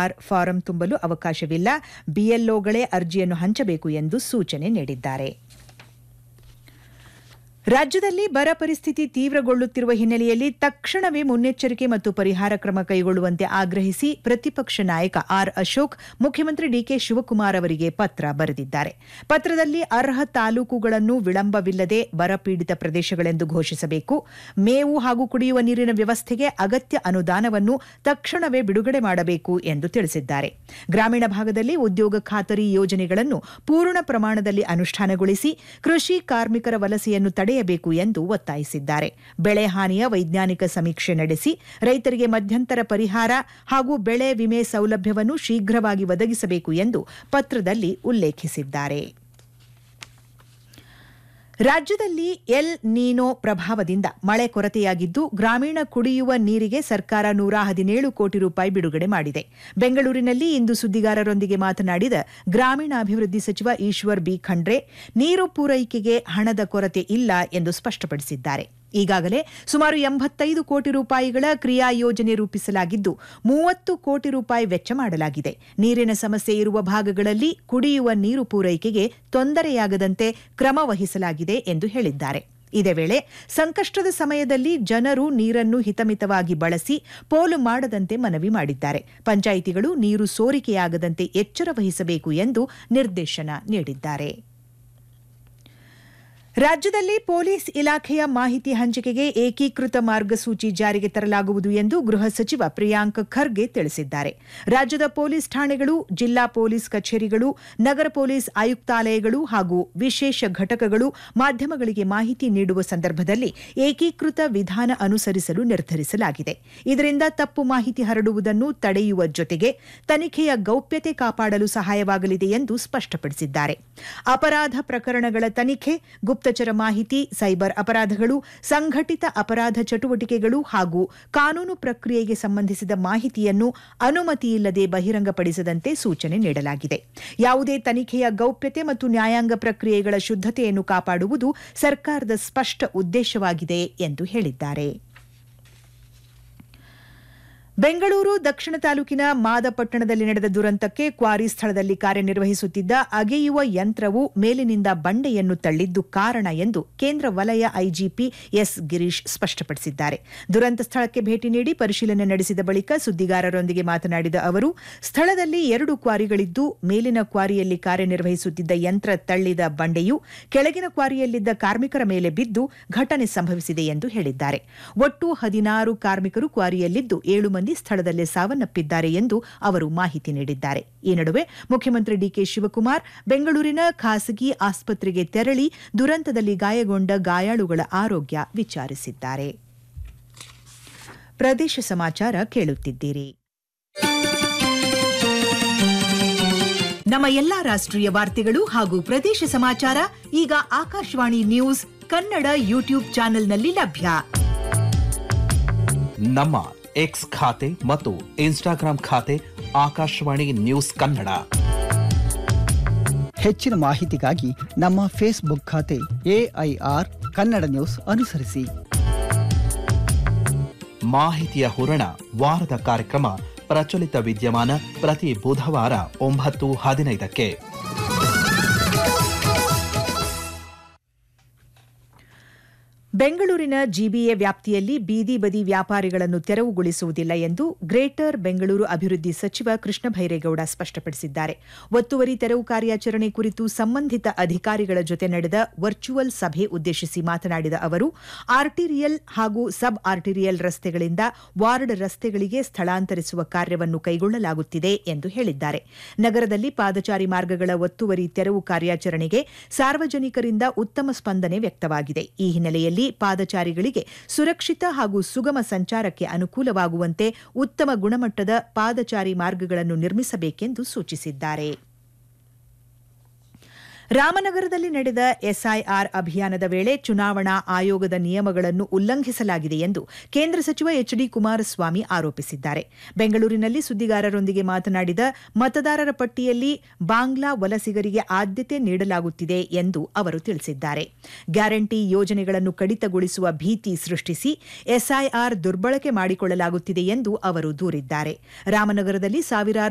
SIR form ತುಂಬಲು ಅವಕಾಶವಿಲ್ಲ ಬಿಎಲ್ಒಗಳೇ ಅರ್ಜಿಯನ್ನು ಹಂಚಬೇಕು ಎಂದು ಸೂಚನೆ ನೀಡಿದ್ದಾರೆ ರಾಜ್ಯದಲ್ಲಿ ಬರ ಪರಿಸ್ಥಿತಿ ತೀವ್ರಗೊಳ್ಳುತ್ತಿರುವ ಹಿನ್ನೆಲೆಯಲ್ಲಿ ತಕ್ಷಣವೇ ಮುನ್ನೆಚ್ಚರಿಕೆ ಮತ್ತು ಪರಿಹಾರ ಕ್ರಮ ಕೈಗೊಳ್ಳುವಂತೆ ಆಗ್ರಹಿಸಿ ಪ್ರತಿಪಕ್ಷ ನಾಯಕ ಆರ್ ಅಶೋಕ್ ಮುಖ್ಯಮಂತ್ರಿ ಡಿಕೆ ಶಿವಕುಮಾರ್ ಅವರಿಗೆ ಪತ್ರ ಬರೆದಿದ್ದಾರೆ ಪತ್ರದಲ್ಲಿ ಅರ್ಹ ತಾಲೂಕುಗಳನ್ನು ವಿಳಂಬವಿಲ್ಲದೆ ಬರಪೀಡಿತ ಪ್ರದೇಶಗಳೆಂದು ಘೋಷಿಸಬೇಕು ಮೇವು ಹಾಗೂ ಕುಡಿಯುವ ನೀರಿನ ವ್ಯವಸ್ಥೆಗೆ ಅಗತ್ಯ ಅನುದಾನವನ್ನು ತಕ್ಷಣವೇ ಬಿಡುಗಡೆ ಮಾಡಬೇಕು ಎಂದು ತಿಳಿಸಿದ್ದಾರೆ ಗ್ರಾಮೀಣ ಭಾಗದಲ್ಲಿ ಉದ್ಯೋಗ ಖಾತರಿ ಯೋಜನೆಗಳನ್ನು ಪೂರ್ಣ ಪ್ರಮಾಣದಲ್ಲಿ ಅನುಷ್ಠಾನಗೊಳಿಸಿ ಕೃಷಿ ಕಾರ್ಮಿಕರ ವಲಸೆಯನ್ನು ತಡೆಯಬೇಕು ಎಂದು ಒತ್ತಾಯಿಸಿದ್ದಾರೆ ಬೆಳೆ ಹಾನಿಯ ವೈಜ್ಞಾನಿಕ ಸಮೀಕ್ಷೆ ನಡೆಸಿ ರೈತರಿಗೆ ಮಧ್ಯಂತರ ಪರಿಹಾರ ಹಾಗೂ ಬೆಳೆ ವಿಮೆ ಸೌಲಭ್ಯವನ್ನು ಶೀಘ್ರವಾಗಿ ಒದಗಿಸಬೇಕು ಎಂದು ಪತ್ರದಲ್ಲಿ ಉಲ್ಲೇಖಿಸಿದ್ದಾರೆ ರಾಜ್ಯದಲ್ಲಿ ಎಲ್ ನೀನೋ ಪ್ರಭಾವದಿಂದ ಮಳೆ ಕೊರತೆಯಾಗಿದ್ದು ಗ್ರಾಮೀಣ ಕುಡಿಯುವ ನೀರಿಗೆ ಸರ್ಕಾರ ನೂರ ಹದಿನೇಳು ಕೋಟಿ ರೂಪಾಯಿ ಬಿಡುಗಡೆ ಮಾಡಿದೆ ಬೆಂಗಳೂರಿನಲ್ಲಿ ಇಂದು ಸುದ್ದಿಗಾರರೊಂದಿಗೆ ಮಾತನಾಡಿದ ಗ್ರಾಮೀಣಾಭಿವೃದ್ಧಿ ಸಚಿವ ಈಶ್ವರ್ ಬಿ ಖಂಡ್ರೆ ನೀರು ಪೂರೈಕೆಗೆ ಹಣದ ಕೊರತೆ ಇಲ್ಲ ಎಂದು ಸ್ಪಷ್ಟಪಡಿಸಿದ್ದಾರೆ ಈಗಾಗಲೇ ಸುಮಾರು ಎಂಬತ್ತೈದು ಕೋಟಿ ರೂಪಾಯಿಗಳ ಕ್ರಿಯಾ ಯೋಜನೆ ರೂಪಿಸಲಾಗಿದ್ದು ಮೂವತ್ತು ಕೋಟಿ ರೂಪಾಯಿ ವೆಚ್ಚ ಮಾಡಲಾಗಿದೆ ನೀರಿನ ಸಮಸ್ಯೆ ಇರುವ ಭಾಗಗಳಲ್ಲಿ ಕುಡಿಯುವ ನೀರು ಪೂರೈಕೆಗೆ ತೊಂದರೆಯಾಗದಂತೆ ಕ್ರಮ ವಹಿಸಲಾಗಿದೆ ಎಂದು ಹೇಳಿದ್ದಾರೆ ಇದೇ ವೇಳೆ ಸಂಕಷ್ಟದ ಸಮಯದಲ್ಲಿ ಜನರು ನೀರನ್ನು ಹಿತಮಿತವಾಗಿ ಬಳಸಿ ಪೋಲು ಮಾಡದಂತೆ ಮನವಿ ಮಾಡಿದ್ದಾರೆ ಪಂಚಾಯಿತಿಗಳು ನೀರು ಸೋರಿಕೆಯಾಗದಂತೆ ಎಚ್ಚರ ವಹಿಸಬೇಕು ಎಂದು ನಿರ್ದೇಶನ ನೀಡಿದ್ದಾರೆ ರಾಜ್ಯದಲ್ಲಿ ಪೊಲೀಸ್ ಇಲಾಖೆಯ ಮಾಹಿತಿ ಹಂಚಿಕೆಗೆ ಏಕೀಕೃತ ಮಾರ್ಗಸೂಚಿ ಜಾರಿಗೆ ತರಲಾಗುವುದು ಎಂದು ಗೃಹ ಸಚಿವ ಪ್ರಿಯಾಂಕ್ ಖರ್ಗೆ ತಿಳಿಸಿದ್ದಾರೆ ರಾಜ್ಯದ ಪೊಲೀಸ್ ಠಾಣೆಗಳು ಜಿಲ್ಲಾ ಪೊಲೀಸ್ ಕಚೇರಿಗಳು ನಗರ ಪೊಲೀಸ್ ಆಯುಕ್ತಾಲಯಗಳು ಹಾಗೂ ವಿಶೇಷ ಘಟಕಗಳು ಮಾಧ್ಯಮಗಳಿಗೆ ಮಾಹಿತಿ ನೀಡುವ ಸಂದರ್ಭದಲ್ಲಿ ಏಕೀಕೃತ ವಿಧಾನ ಅನುಸರಿಸಲು ನಿರ್ಧರಿಸಲಾಗಿದೆ ಇದರಿಂದ ತಪ್ಪು ಮಾಹಿತಿ ಹರಡುವುದನ್ನು ತಡೆಯುವ ಜೊತೆಗೆ ತನಿಖೆಯ ಗೌಪ್ಯತೆ ಕಾಪಾಡಲು ಸಹಾಯವಾಗಲಿದೆ ಎಂದು ಸ್ಪಷ್ಟಪಡಿಸಿದ್ದಾರೆ ಅಪರಾಧ ಪ್ರಕರಣಗಳ ತನಿಖೆ ಗುಪ್ತಚರ ಮಾಹಿತಿ ಸೈಬರ್ ಅಪರಾಧಗಳು ಸಂಘಟಿತ ಅಪರಾಧ ಚಟುವಟಿಕೆಗಳು ಹಾಗೂ ಕಾನೂನು ಪ್ರಕ್ರಿಯೆಗೆ ಸಂಬಂಧಿಸಿದ ಮಾಹಿತಿಯನ್ನು ಅನುಮತಿಯಿಲ್ಲದೆ ಬಹಿರಂಗಪಡಿಸದಂತೆ ಸೂಚನೆ ನೀಡಲಾಗಿದೆ ಯಾವುದೇ ತನಿಖೆಯ ಗೌಪ್ಯತೆ ಮತ್ತು ನ್ಯಾಯಾಂಗ ಪ್ರಕ್ರಿಯೆಗಳ ಶುದ್ಧತೆಯನ್ನು ಕಾಪಾಡುವುದು ಸರ್ಕಾರದ ಸ್ಪಷ್ಟ ಉದ್ದೇಶವಾಗಿದೆ ಎಂದು ಹೇಳಿದ್ದಾರೆ ಬೆಂಗಳೂರು ದಕ್ಷಿಣ ತಾಲೂಕಿನ ಮಾದಪಟ್ಟಣದಲ್ಲಿ ನಡೆದ ದುರಂತಕ್ಕೆ ಕ್ವಾರಿ ಸ್ಥಳದಲ್ಲಿ ಕಾರ್ಯನಿರ್ವಹಿಸುತ್ತಿದ್ದ ಅಗೆಯುವ ಯಂತ್ರವು ಮೇಲಿನಿಂದ ಬಂಡೆಯನ್ನು ತಳ್ಳಿದ್ದು ಕಾರಣ ಎಂದು ಕೇಂದ್ರ ವಲಯ ಐಜಿಪಿ ಎಸ್ ಗಿರೀಶ್ ಸ್ಪಷ್ಟಪಡಿಸಿದ್ದಾರೆ ದುರಂತ ಸ್ಥಳಕ್ಕೆ ಭೇಟಿ ನೀಡಿ ಪರಿಶೀಲನೆ ನಡೆಸಿದ ಬಳಿಕ ಸುದ್ದಿಗಾರರೊಂದಿಗೆ ಮಾತನಾಡಿದ ಅವರು ಸ್ಥಳದಲ್ಲಿ ಎರಡು ಕ್ವಾರಿಗಳಿದ್ದು ಮೇಲಿನ ಕ್ವಾರಿಯಲ್ಲಿ ಕಾರ್ಯನಿರ್ವಹಿಸುತ್ತಿದ್ದ ಯಂತ್ರ ತಳ್ಳಿದ ಬಂಡೆಯು ಕೆಳಗಿನ ಕ್ವಾರಿಯಲ್ಲಿದ್ದ ಕಾರ್ಮಿಕರ ಮೇಲೆ ಬಿದ್ದು ಘಟನೆ ಸಂಭವಿಸಿದೆ ಎಂದು ಹೇಳಿದ್ದಾರೆ ಒಟ್ಟು ಹದಿನಾರು ಕಾರ್ಮಿಕರು ಕ್ವಾರಿಯಲ್ಲಿದ್ದು ಏಳು ಮಂದಿ ಸ್ಥಳದಲ್ಲೇ ಸಾವನ್ನಪ್ಪಿದ್ದಾರೆ ಎಂದು ಅವರು ಮಾಹಿತಿ ನೀಡಿದ್ದಾರೆ ಈ ನಡುವೆ ಮುಖ್ಯಮಂತ್ರಿ ಡಿಕೆ ಶಿವಕುಮಾರ್ ಬೆಂಗಳೂರಿನ ಖಾಸಗಿ ಆಸ್ಪತ್ರೆಗೆ ತೆರಳಿ ದುರಂತದಲ್ಲಿ ಗಾಯಗೊಂಡ ಗಾಯಾಳುಗಳ ಆರೋಗ್ಯ ವಿಚಾರಿಸಿದ್ದಾರೆ ಪ್ರದೇಶ ಸಮಾಚಾರ ಕೇಳುತ್ತಿದ್ದೀರಿ ನಮ್ಮ ಎಲ್ಲಾ ರಾಷ್ಟ್ರೀಯ ವಾರ್ತೆಗಳು ಹಾಗೂ ಪ್ರದೇಶ ಸಮಾಚಾರ ಈಗ ಆಕಾಶವಾಣಿ ನ್ಯೂಸ್ ಕನ್ನಡ ಯೂಟ್ಯೂಬ್ ಚಾನೆಲ್ನಲ್ಲಿ ಲಭ್ಯ ನಮ್ಮ ಎಕ್ಸ್ ಖಾತೆ ಮತ್ತು ಇನ್ಸ್ಟಾಗ್ರಾಂ ಖಾತೆ ಆಕಾಶವಾಣಿ ನ್ಯೂಸ್ ಕನ್ನಡ ಹೆಚ್ಚಿನ ಮಾಹಿತಿಗಾಗಿ ನಮ್ಮ ಫೇಸ್ಬುಕ್ ಖಾತೆ ಎಐಆರ್ ಕನ್ನಡ ನ್ಯೂಸ್ ಅನುಸರಿಸಿ ಮಾಹಿತಿಯ ಹೂರಣ ವಾರದ ಕಾರ್ಯಕ್ರಮ ಪ್ರಚಲಿತ ವಿದ್ಯಮಾನ ಪ್ರತಿ ಬುಧವಾರ ಒಂಬತ್ತು ಹದಿನೈದಕ್ಕೆ ಬೆಂಗಳೂರಿನ ಜಿಬಿಎ ವ್ಯಾಪ್ತಿಯಲ್ಲಿ ಬೀದಿ ಬದಿ ವ್ಯಾಪಾರಿಗಳನ್ನು ತೆರವುಗೊಳಿಸುವುದಿಲ್ಲ ಎಂದು ಗ್ರೇಟರ್ ಬೆಂಗಳೂರು ಅಭಿವೃದ್ಧಿ ಸಚಿವ ಕೃಷ್ಣ ಭೈರೇಗೌಡ ಸ್ಪಷ್ಟಪಡಿಸಿದ್ದಾರೆ ಒತ್ತುವರಿ ತೆರವು ಕಾರ್ಯಾಚರಣೆ ಕುರಿತು ಸಂಬಂಧಿತ ಅಧಿಕಾರಿಗಳ ಜೊತೆ ನಡೆದ ವರ್ಚುವಲ್ ಸಭೆ ಉದ್ದೇಶಿಸಿ ಮಾತನಾಡಿದ ಅವರು ಆರ್ಟಿರಿಯಲ್ ಹಾಗೂ ಸಬ್ ಆರ್ಟಿರಿಯಲ್ ರಸ್ತೆಗಳಿಂದ ವಾರ್ಡ್ ರಸ್ತೆಗಳಿಗೆ ಸ್ಥಳಾಂತರಿಸುವ ಕಾರ್ಯವನ್ನು ಕೈಗೊಳ್ಳಲಾಗುತ್ತಿದೆ ಎಂದು ಹೇಳಿದ್ದಾರೆ ನಗರದಲ್ಲಿ ಪಾದಚಾರಿ ಮಾರ್ಗಗಳ ಒತ್ತುವರಿ ತೆರವು ಕಾರ್ಯಾಚರಣೆಗೆ ಸಾರ್ವಜನಿಕರಿಂದ ಉತ್ತಮ ಸ್ಪಂದನೆ ವ್ಯಕ್ತವಾಗಿದೆ ಈ ಹಿನ್ನೆಲೆಯಲ್ಲಿ ಪಾದಚಾರಿಗಳಿಗೆ ಸುರಕ್ಷಿತ ಹಾಗೂ ಸುಗಮ ಸಂಚಾರಕ್ಕೆ ಅನುಕೂಲವಾಗುವಂತೆ ಉತ್ತಮ ಗುಣಮಟ್ಟದ ಪಾದಚಾರಿ ಮಾರ್ಗಗಳನ್ನು ನಿರ್ಮಿಸಬೇಕೆಂದು ಸೂಚಿಸಿದ್ದಾರೆ ರಾಮನಗರದಲ್ಲಿ ನಡೆದ ಎಸ್ಐಆರ್ ಅಭಿಯಾನದ ವೇಳೆ ಚುನಾವಣಾ ಆಯೋಗದ ನಿಯಮಗಳನ್ನು ಉಲ್ಲಂಘಿಸಲಾಗಿದೆ ಎಂದು ಕೇಂದ್ರ ಸಚಿವ ಎಚ್ ಡಿ ಕುಮಾರಸ್ವಾಮಿ ಆರೋಪಿಸಿದ್ದಾರೆ ಬೆಂಗಳೂರಿನಲ್ಲಿ ಸುದ್ದಿಗಾರರೊಂದಿಗೆ ಮಾತನಾಡಿದ ಮತದಾರರ ಪಟ್ಟಿಯಲ್ಲಿ ಬಾಂಗ್ಲಾ ವಲಸಿಗರಿಗೆ ಆದ್ಯತೆ ನೀಡಲಾಗುತ್ತಿದೆ ಎಂದು ಅವರು ತಿಳಿಸಿದ್ದಾರೆ ಗ್ಯಾರಂಟಿ ಯೋಜನೆಗಳನ್ನು ಕಡಿತಗೊಳಿಸುವ ಭೀತಿ ಸೃಷ್ಟಿಸಿ ಎಸ್ಐಆರ್ ದುರ್ಬಳಕೆ ಮಾಡಿಕೊಳ್ಳಲಾಗುತ್ತಿದೆ ಎಂದು ಅವರು ದೂರಿದ್ದಾರೆ ರಾಮನಗರದಲ್ಲಿ ಸಾವಿರಾರು